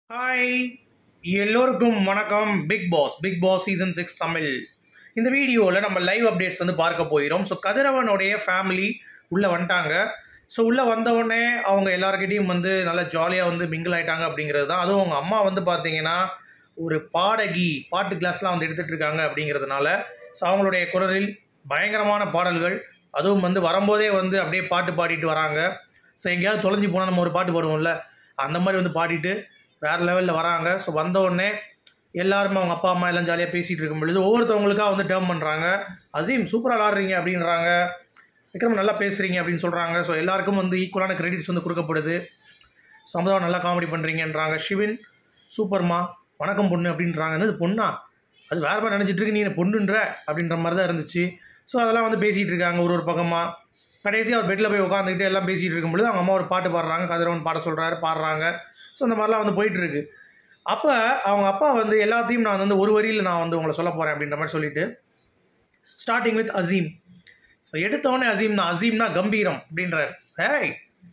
hi எல்லோருக்கும் வணக்கம் big boss big boss season six Tamil இந்த வீடியோவில் நம்ம லைவ் அப்டேட்ஸ் வந்து பார்க்க போயிடும் ஸோ கதிரவனுடைய ஃபேமிலி உள்ளே வந்துட்டாங்க ஸோ உள்ளே வந்தவுடனே அவங்க எல்லாருக்கிட்டையும் வந்து நல்லா ஜாலியாக வந்து மிங்கிள் ஆயிட்டாங்க அப்படிங்கிறது தான் அதுவும் அவங்க அம்மா வந்து பார்த்தீங்கன்னா ஒரு பாடகி பாட்டு கிளாஸ்லாம் வந்து எடுத்துகிட்டு இருக்காங்க அப்படிங்கிறதுனால ஸோ அவங்களுடைய குரலில் பயங்கரமான பாடல்கள் அதுவும் வந்து வரும்போதே வந்து அப்படியே பாட்டு பாடிட்டு வராங்க ஸோ எங்கேயாவது தொலைஞ்சு போனால் நம்ம ஒரு பாட்டு பாடுவோம்ல அந்த மாதிரி வந்து பாடிட்டு வேறு லெவலில் வராங்க ஸோ வந்த உடனே எல்லாருமே அவங்க அப்பா அம்மா எல்லாம் ஜாலியாக பேசிகிட்டு இருக்கும் பொழுது ஒவ்வொருத்தவங்களுக்காக வந்து டேர்ம் பண்ணுறாங்க அசீம் சூப்பராக விளாட்றீங்க அப்படின்றாங்க விக்ரம் நல்லா பேசுகிறீங்க அப்படின்னு சொல்கிறாங்க ஸோ எல்லாருக்கும் வந்து ஈக்குவலான கிரெடிட்ஸ் வந்து கொடுக்கப்படுது சமுதாயம் நல்லா காமெடி பண்ணுறீங்கன்றாங்க ஷிவின் சூப்பர்மா வணக்கம் பொண்ணு அப்படின்றாங்க என்னது பொண்ணா அது வேறு மாதிரி நினச்சிட்டு இருக்கு நீ என்ன பொண்ணுன்ற அப்படின்ற மாதிரி தான் இருந்துச்சு ஸோ அதெல்லாம் வந்து பேசிகிட்டு இருக்காங்க ஒரு ஒரு பக்கமாக கடைசியாக அவர் பெட்டில் போய் உட்காந்துக்கிட்டு எல்லாம் பேசிகிட்டு இருக்கும் பொழுது அவங்க அம்மா ஒரு பாட்டு பாடுறாங்க கதிரவன் பாட சொல்கிறாரு பாடுறாங்க ஸோ அந்த மாதிரிலாம் வந்து போயிட்டு இருக்கு அப்போ அவங்க அப்பா வந்து எல்லாத்தையும் நான் வந்து ஒரு வரியில் நான் வந்து உங்களை சொல்ல போகிறேன் அப்படின்ற மாதிரி சொல்லிட்டு ஸ்டார்டிங் வித் அசீம் ஸோ எடுத்தவொடனே அசீம் தான் அசீம்னா கம்பீரம் அப்படின்றார் ஏய்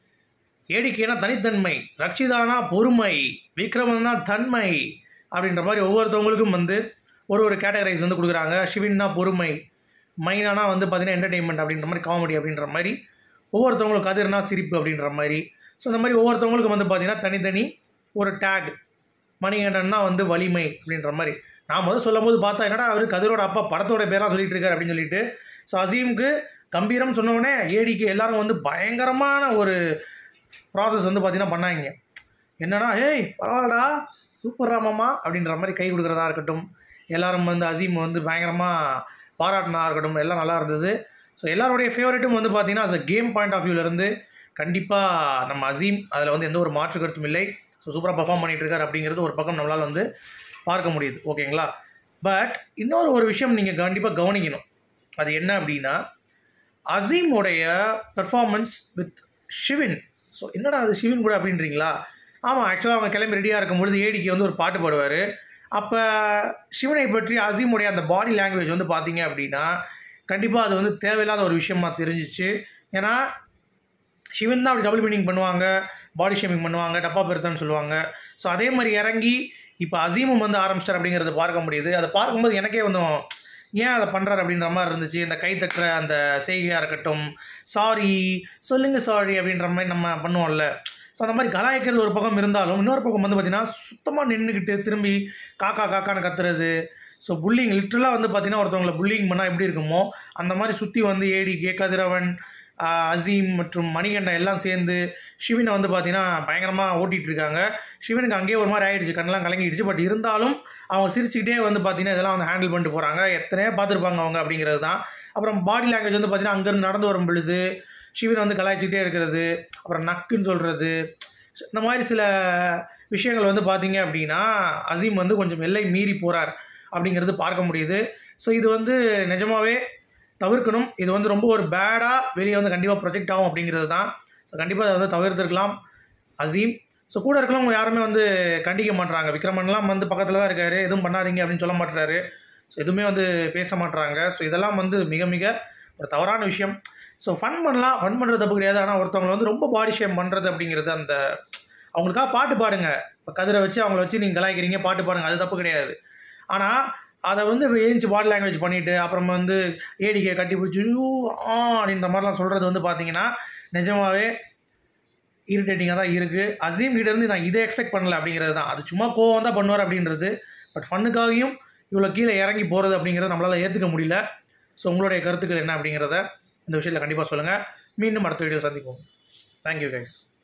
ஏடிக்கைனா தனித்தன்மை ரக்ஷிதானா பொறுமை விக்ரமன் தான் தன்மை அப்படின்ற மாதிரி ஒவ்வொருத்தவங்களுக்கும் வந்து ஒரு ஒரு கேட்டகரைஸ் வந்து கொடுக்குறாங்க ஷிவின்னா பொறுமை மைனானா வந்து பார்த்தீங்கன்னா என்டர்டெயின்மெண்ட் அப்படின்ற மாதிரி காமெடி அப்படின்ற மாதிரி ஒவ்வொருத்தவங்களுக்கு கதிர்னா சிரிப்பு அப்படின்ற மாதிரி ஸோ இந்த மாதிரி ஒவ்வொருத்தவங்களுக்கும் வந்து பார்த்தீங்கன்னா தனித்தனி ஒரு டேக் மணிகண்டன்னா வந்து வலிமை அப்படின்ற மாதிரி நான் முதல் சொல்லும் போது பார்த்தா என்னடா அவர் கதிரோட அப்பா படத்தோட பேராக சொல்லிட்டு இருக்காரு அப்படின்னு சொல்லிட்டு ஸோ அசீமுக்கு கம்பீரம் சொன்னோடனே ஏடிக்கு எல்லாரும் வந்து பயங்கரமான ஒரு ப்ராசஸ் வந்து பார்த்தீங்கன்னா பண்ணாங்க என்னன்னா ஏய் பரவாயில்லடா சூப்பர் ராமம்மா அப்படின்ற மாதிரி கை கொடுக்குறதா இருக்கட்டும் எல்லாரும் வந்து அசீம் வந்து பயங்கரமாக பாராட்டினதா இருக்கட்டும் எல்லாம் நல்லா இருந்தது ஸோ எல்லாருடைய ஃபேவரட்டும் வந்து பார்த்தீங்கன்னா as a game point of வியூலேருந்து கண்டிப்பாக நம்ம அசீம் அதில் வந்து எந்த ஒரு மாற்று கருத்தும் இல்லை ஸோ சூப்பராக பர்ஃபார்ம் பண்ணிட்டு இருக்காரு அப்படிங்கிறது ஒரு பக்கம் நம்மளால் வந்து பார்க்க முடியுது ஓகேங்களா பட் இன்னொரு ஒரு விஷயம் நீங்கள் கண்டிப்பாக கவனிக்கணும் அது என்ன அப்படின்னா அசீமுடைய பெர்ஃபார்மன்ஸ் வித் ஷிவின் ஸோ என்னடா அது ஷிவின் கூட அப்படின்றீங்களா ஆமாம் ஆக்சுவலாக அவங்க கிளம்பி ரெடியாக இருக்கும் பொழுது ஏடிக்கு வந்து ஒரு பாட்டு பாடுவார் அப்போ சிவனை பற்றி அசீமுடைய அந்த பாடி லாங்குவேஜ் வந்து பார்த்தீங்க அப்படின்னா கண்டிப்பாக அது வந்து தேவையில்லாத ஒரு விஷயமா தெரிஞ்சிச்சு ஏன்னா சிவன் தான் அப்படி டபுள் மீனிங் பண்ணுவாங்க பாடி ஷேமிங் பண்ணுவாங்க டப்பா பெருத்தான்னு சொல்லுவாங்க ஸோ அதே மாதிரி இறங்கி இப்போ அசீமும் வந்து ஆரம்பிச்சிட்டார் அப்படிங்கிறத பார்க்க முடியுது அதை பார்க்கும்போது எனக்கே வந்து ஏன் அதை பண்ணுறாரு அப்படின்ற மாதிரி இருந்துச்சு இந்த கை தட்டுற அந்த செய்கையாக இருக்கட்டும் சாரி சொல்லுங்க சாரி அப்படின்ற மாதிரி நம்ம பண்ணுவோம்ல ஸோ அந்த மாதிரி கலாய்க்கிறது ஒரு பக்கம் இருந்தாலும் இன்னொரு பக்கம் வந்து பார்த்திங்கன்னா சுத்தமாக நின்றுக்கிட்டு திரும்பி காக்கா காக்கான்னு கத்துறது ஸோ புல்லிங் லிட்ரலாக வந்து பார்த்திங்கன்னா ஒருத்தவங்களை புல்லிங் பண்ணால் எப்படி இருக்குமோ அந்த மாதிரி சுற்றி வந்து ஏடி கே கதிரவன் அசீம் மற்றும் மணிகண்டன் எல்லாம் சேர்ந்து சிவனை வந்து பார்த்தீங்கன்னா பயங்கரமாக ஓட்டிகிட்டு இருக்காங்க சிவனுக்கு அங்கேயே ஒரு மாதிரி ஆயிடுச்சு கண்ணெல்லாம் கலங்கிடுச்சு பட் இருந்தாலும் அவங்க சிரிச்சுக்கிட்டே வந்து பார்த்தீங்கன்னா இதெல்லாம் வந்து ஹேண்டில் பண்ணிட்டு போகிறாங்க எத்தனையோ பார்த்துருப்பாங்க அவங்க அப்படிங்கிறது தான் அப்புறம் பாடி லாங்குவேஜ் வந்து பார்த்தீங்கன்னா அங்கேருந்து நடந்து வரும் பொழுது சிவன் வந்து கலாய்ச்சிக்கிட்டே இருக்கிறது அப்புறம் நக்குன்னு சொல்கிறது இந்த மாதிரி சில விஷயங்கள் வந்து பார்த்தீங்க அப்படின்னா அசீம் வந்து கொஞ்சம் எல்லை மீறி போகிறார் அப்படிங்கிறது பார்க்க முடியுது ஸோ இது வந்து நிஜமாவே தவிர்க்கணும் இது வந்து ரொம்ப ஒரு பேடாக வெளியே வந்து கண்டிப்பாக ப்ரொஜெக்ட் ஆகும் அப்படிங்கிறது தான் ஸோ கண்டிப்பாக அதை வந்து தவிர்த்துருக்கலாம் அசீம் ஸோ கூட இருக்கிறவங்க யாருமே வந்து கண்டிக்க மாட்டுறாங்க விக்ரமன்லாம் வந்து பக்கத்தில் தான் இருக்காரு எதுவும் பண்ணாதீங்க அப்படின்னு சொல்ல மாட்டுறாரு ஸோ எதுவுமே வந்து பேச மாட்டுறாங்க ஸோ இதெல்லாம் வந்து மிக மிக ஒரு தவறான விஷயம் ஸோ ஃபன் பண்ணலாம் ஃபன் பண்ணுறது தப்பு கிடையாது ஆனால் ஒருத்தவங்களை வந்து ரொம்ப பாடி ஷேம் பண்ணுறது அப்படிங்கிறது அந்த அவங்களுக்காக பாட்டு பாடுங்க இப்போ கதிரை வச்சு அவங்கள வச்சு நீங்கள் கலாய்க்கிறீங்க பாட்டு பாடுங்க அது தப்பு கிடையாது ஆனால் அதை வந்து ஏஞ்சி பாடி லாங்குவேஜ் பண்ணிவிட்டு அப்புறம் வந்து ஏடிக்கை கட்டி பிடிச்சி ஆ அப்படின்ற மாதிரிலாம் சொல்கிறது வந்து பார்த்தீங்கன்னா நிஜமாகவே இரிட்டேட்டிங்காக தான் இருக்குது அசீம் கிட்டேருந்து நான் இதை எக்ஸ்பெக்ட் பண்ணல அப்படிங்கிறது தான் அது சும்மா கோவம் தான் பண்ணுவார் அப்படின்றது பட் ஃபன்னுக்காகவும் இவ்வளோ கீழே இறங்கி போகிறது அப்படிங்கிறத நம்மளால் ஏற்றுக்க முடியல ஸோ உங்களுடைய கருத்துக்கள் என்ன அப்படிங்கிறத இந்த விஷயத்தில் கண்டிப்பாக சொல்லுங்கள் மீண்டும் அடுத்த வீடியோ சந்திப்போம் தேங்க்யூ கைஸ்